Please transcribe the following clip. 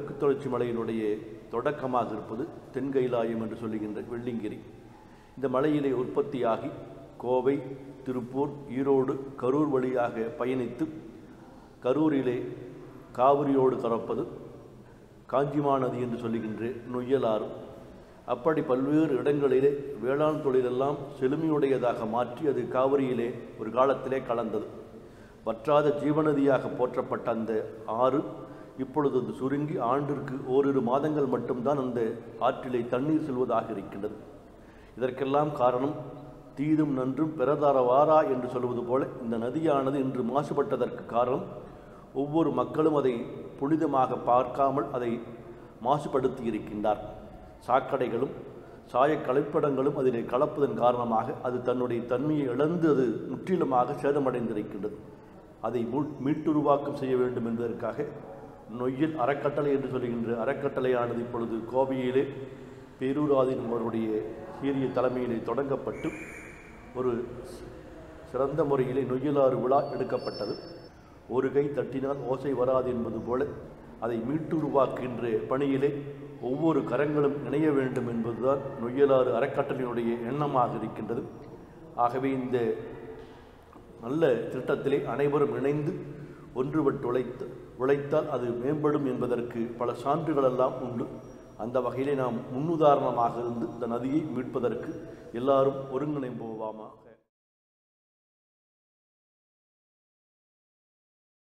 மேற்கு தொடர்ச்சி மலையினுடைய தொடக்கமாக இருப்பது தென்கைலாயம் என்று சொல்லுகின்ற வெள்ளிங்கிரி இந்த மலையிலே உற்பத்தியாகி கோவை திருப்பூர் ஈரோடு கரூர் வழியாக பயணித்து கரூரிலே காவிரியோடு கலப்பது காஞ்சிமா நதி என்று சொல்லுகின்ற நொய்யலாறு அப்படி பல்வேறு இடங்களிலே வேளாண் தொழிலெல்லாம் செழுமையுடையதாக மாற்றி அது காவிரியிலே ஒரு காலத்திலே கலந்தது வற்றாத ஜீவநதியாக போற்றப்பட்ட அந்த ஆறு இப்பொழுது அது சுருங்கி ஆண்டிற்கு ஓரிரு மாதங்கள் மட்டும்தான் அந்த ஆற்றிலே தண்ணீர் செல்வதாக இருக்கின்றது இதற்கெல்லாம் காரணம் தீதும் நன்றும் பிறதாரவாரா என்று சொல்வது போல இந்த நதியானது இன்று மாசுபட்டதற்கு காரணம் ஒவ்வொரு மக்களும் அதை புனிதமாக பார்க்காமல் அதை மாசுபடுத்தி இருக்கின்றார் சாக்கடைகளும் சாய கலைப்படங்களும் அதிலே கலப்பதன் காரணமாக அது தன்னுடைய தன்மையை இழந்து அது முற்றிலுமாக சேதமடைந்திருக்கின்றது அதை மீ- மீட்டுருவாக்கம் செய்ய வேண்டும் என்பதற்காக நொய்யில் அறக்கட்டளை என்று சொல்கின்ற அறக்கட்டளையானது இப்பொழுது கோவையிலே பேரூராதீனம் அவருடைய சீரிய தலைமையிலே தொடங்கப்பட்டு ஒரு சிறந்த முறையிலே நொய்யலாறு விழா எடுக்கப்பட்டது ஒரு கை தட்டினால் ஓசை வராது என்பது போல அதை மீட்டுருவாக்குகின்ற பணியிலே ஒவ்வொரு கரங்களும் இணைய வேண்டும் என்பதுதான் நொய்யலாறு அறக்கட்டளையினுடைய எண்ணமாக இருக்கின்றது ஆகவே இந்த நல்ல திட்டத்திலே அனைவரும் இணைந்து ஒன்றுபட்டு உழைத்து உழைத்தால் அது மேம்படும் என்பதற்கு பல சான்றுகளெல்லாம் உண்டு அந்த வகையிலே நாம் முன்னுதாரணமாக இருந்து இந்த நதியை மீட்பதற்கு எல்லாரும் ஒருங்கிணைப்போவாமா